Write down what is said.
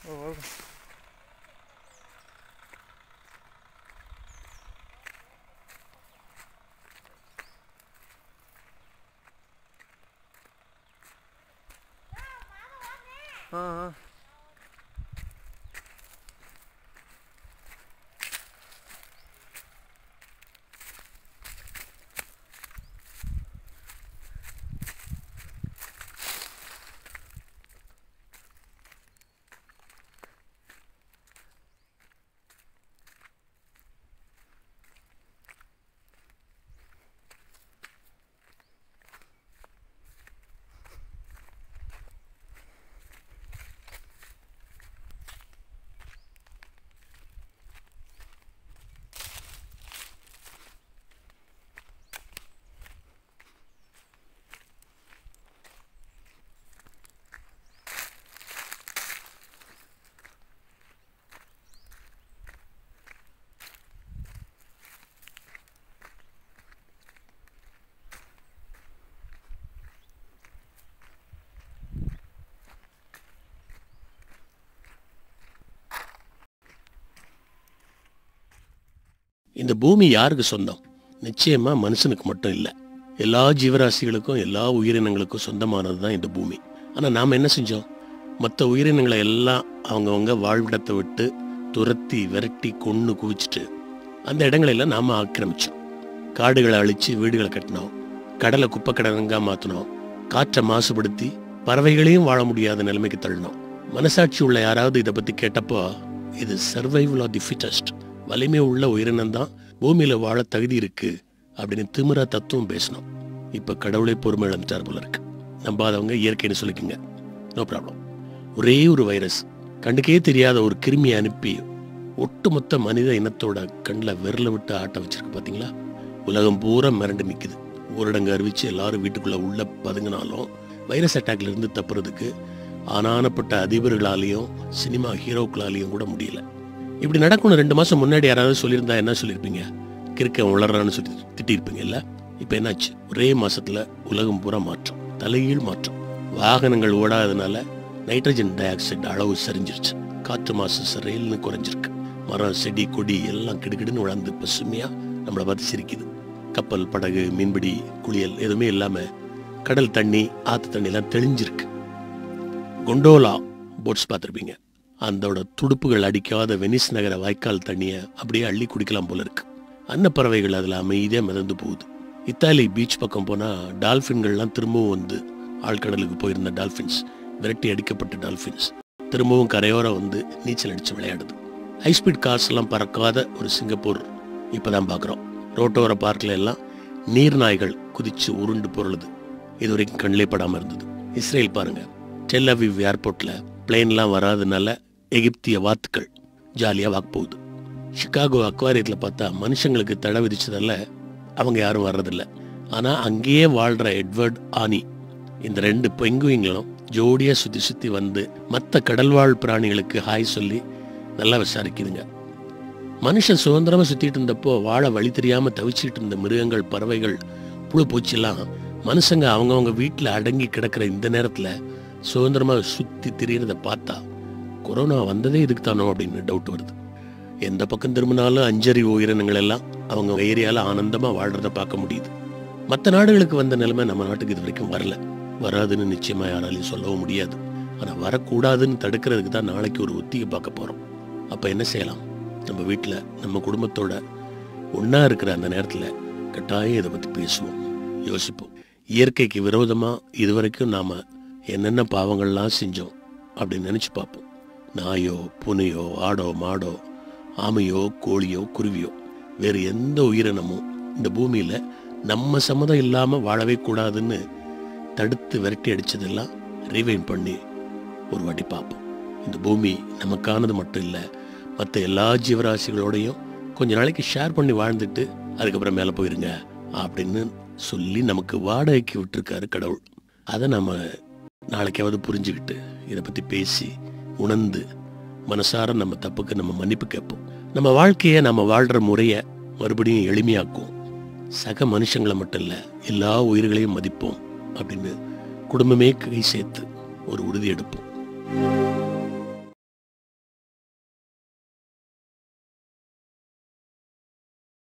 ஆ ஆ இந்த பூமி யாருக்கு சொந்தம் நிச்சயமா மனுஷனுக்கு மட்டும் இல்லை எல்லா ஜீவராசிகளுக்கும் எல்லா உயிரினங்களுக்கும் சொந்தமானது தான் இந்த பூமி ஆனால் நாம் என்ன செஞ்சோம் மற்ற உயிரினங்களை எல்லாம் அவங்கவங்க வாழ்விடத்தை விட்டு துரத்தி விரட்டி கொன்று குவிச்சிட்டு அந்த இடங்களெல்லாம் நாம் ஆக்கிரமிச்சோம் காடுகளை அழிச்சு வீடுகளை கட்டினோம் கடலை குப்பை கடங்கா மாற்றினோம் காற்றை மாசுபடுத்தி பறவைகளையும் வாழ முடியாத நிலைமைக்கு தள்ளினோம் மனசாட்சி உள்ள யாராவது இதை பற்றி கேட்டப்போ இது சர்வைவல் ஆஃப் தி ஃபிட்டஸ்ட் வலிமை உள்ள உயிரினம் தான் பூமியில வாழ தகுதி இருக்கு அப்படின்னு திமிரா தத்துவம் பேசணும் இப்ப கடவுளே பொறுமை இழந்துட்டார் போல இருக்கு நம்பாதவங்க இயற்கைன்னு சொல்லிக்கங்க நோ ப்ராப்ளம் ஒரே ஒரு வைரஸ் கண்டுக்கே தெரியாத ஒரு கிருமியை அனுப்பி ஒட்டுமொத்த மனித இனத்தோட கண்ணில் விரல விட்டு ஆட்ட வச்சிருக்கு பாத்தீங்களா உலகம் பூரா மிரண்டு நிக்குது ஊரடங்கு அறிவிச்சு எல்லாரும் வீட்டுக்குள்ள உள்ள பதுங்கினாலும் வைரஸ் அட்டாக்ல இருந்து தப்புறதுக்கு ஆனானப்பட்ட அதிபர்களாலேயும் சினிமா ஹீரோக்களாலேயும் கூட முடியல இப்படி நடக்கணும் ரெண்டு மாசம் முன்னாடி யாராவது சொல்லியிருந்தா என்ன சொல்லியிருப்பீங்க கிறுக்க உளறான்னு சொல்லி திட்டியிருப்பீங்க இல்ல இப்போ என்னாச்சு ஒரே மாசத்துல உலகம் பூரா மாற்றம் தலைகீழ் மாற்றம் வாகனங்கள் ஓடாதனால நைட்ரஜன் டை ஆக்சைடு அளவு சரிஞ்சிருச்சு காற்று மாசு சரையல்னு குறைஞ்சிருக்கு மரம் செடி கொடி எல்லாம் கிடுகிடுன்னு வளர்ந்து பசுமையா நம்மளை பார்த்து சிரிக்குது கப்பல் படகு மீன்பிடி குளியல் எதுவுமே இல்லாம கடல் தண்ணி ஆத்து தண்ணி எல்லாம் தெளிஞ்சிருக்கு கொண்டோலா போட்ஸ் பார்த்துருப்பீங்க அதோட துடுப்புகள் அடிக்காத வெனிஸ் நகர வாய்க்கால் தண்ணியை அப்படியே அள்ளி குடிக்கலாம் போல இருக்கு அன்னப்பறவைகள் அதில் அமைதியாக மிதந்து போகுது இத்தாலி பீச் பக்கம் போனால் டால்ஃபின்கள்லாம் திரும்பவும் வந்து ஆழ்கடலுக்கு போயிருந்த டால்ஃபின்ஸ் விரட்டி அடிக்கப்பட்ட டால்ஃபின்ஸ் திரும்பவும் கரையோரம் வந்து நீச்சல் அடித்து விளையாடுது ஹைஸ்பீட் கார்ஸ் எல்லாம் பறக்காத ஒரு சிங்கப்பூர் இப்போ தான் பார்க்குறோம் ரோட்டோர பார்க்கில் எல்லாம் நீர் நாய்கள் குதிச்சு உருண்டு பொருளுது இது வரைக்கும் கண்ணிலே படாமல் இருந்தது இஸ்ரேல் பாருங்க டெல் அவிவ் ஏர்போர்ட்டில் பிளேன்லாம் வராதனால எகிப்திய வாத்துக்கள் ஜாலியாக வாக் போகுது சிகாகோ அக்வாரியத்தில் பார்த்தா மனுஷங்களுக்கு தடை விதிச்சதால அவங்க யாரும் வர்றதில்ல ஆனால் அங்கேயே வாழ்கிற எட்வர்ட் ஆனி இந்த ரெண்டு பெங்குவிங்களும் ஜோடியாக சுற்றி சுற்றி வந்து மற்ற கடல்வாழ் பிராணிகளுக்கு ஹாய் சொல்லி நல்லா விசாரிக்குதுங்க மனுஷன் சுதந்திரமா சுத்திட்டு இருந்தப்போ வாழ வழி தெரியாம தவிச்சிட்டு இருந்த மிருகங்கள் பறவைகள் புழு பூச்சிலாம் மனுஷங்க அவங்கவங்க வீட்டில் அடங்கி கிடக்கிற இந்த நேரத்துல சுதந்திரமா சுத்தி திரியறத பார்த்தா கொரோனா வந்ததே இதுக்கு தானோ அப்படின்னு டவுட் வருது எந்த பக்கம் திரும்பினாலும் அஞ்சறி உயிரினங்கள் எல்லாம் அவங்க ஏரியால ஆனந்தமா வாழ்றத பார்க்க முடியுது மற்ற நாடுகளுக்கு வந்த நிலைமை நம்ம நாட்டுக்கு இது வரைக்கும் வரல வராதுன்னு நிச்சயமா யாராலையும் சொல்லவும் முடியாது ஆனா வரக்கூடாதுன்னு தடுக்கிறதுக்கு தான் நாளைக்கு ஒரு ஒத்திகை பார்க்க போறோம் அப்ப என்ன செய்யலாம் நம்ம வீட்டில் நம்ம குடும்பத்தோட ஒண்ணா இருக்கிற அந்த நேரத்தில் கட்டாயம் இதை பற்றி பேசுவோம் யோசிப்போம் இயற்கைக்கு விரோதமாக இதுவரைக்கும் நாம் என்னென்ன பாவங்கள்லாம் செஞ்சோம் அப்படின்னு நினச்சி பார்ப்போம் நாயோ பூனையோ ஆடோ மாடோ ஆமையோ கோழியோ குருவியோ வேறு எந்த உயிரினமும் இந்த பூமியில் நம்ம சம்மதம் இல்லாமல் வாழவே கூடாதுன்னு தடுத்து விரட்டி அடிச்சதெல்லாம் ரீவைன் பண்ணி ஒரு வாட்டி பார்ப்போம் இந்த பூமி நமக்கானது மட்டும் இல்லை மற்ற எல்லா ஜீவராசிகளோடையும் கொஞ்ச நாளைக்கு ஷேர் பண்ணி வாழ்ந்துட்டு அதுக்கப்புறம் மேலே போயிருங்க அப்படின்னு சொல்லி நமக்கு வாடகைக்கு விட்டுருக்காரு கடவுள் அதை நம்ம நாளைக்காவது புரிஞ்சுக்கிட்டு இதை பற்றி பேசி உணர்ந்து மனசார நம்ம தப்புக்கு நம்ம மன்னிப்பு கேட்போம் நம்ம வாழ்க்கையை நம்ம வாழ்கிற முறையை மறுபடியும் எளிமையாக்குவோம் சக மனுஷங்களை மட்டும் இல்லை எல்லா உயிர்களையும் மதிப்போம் அப்படின்னு குடும்பமே கை சேர்த்து ஒரு உறுதி எடுப்போம்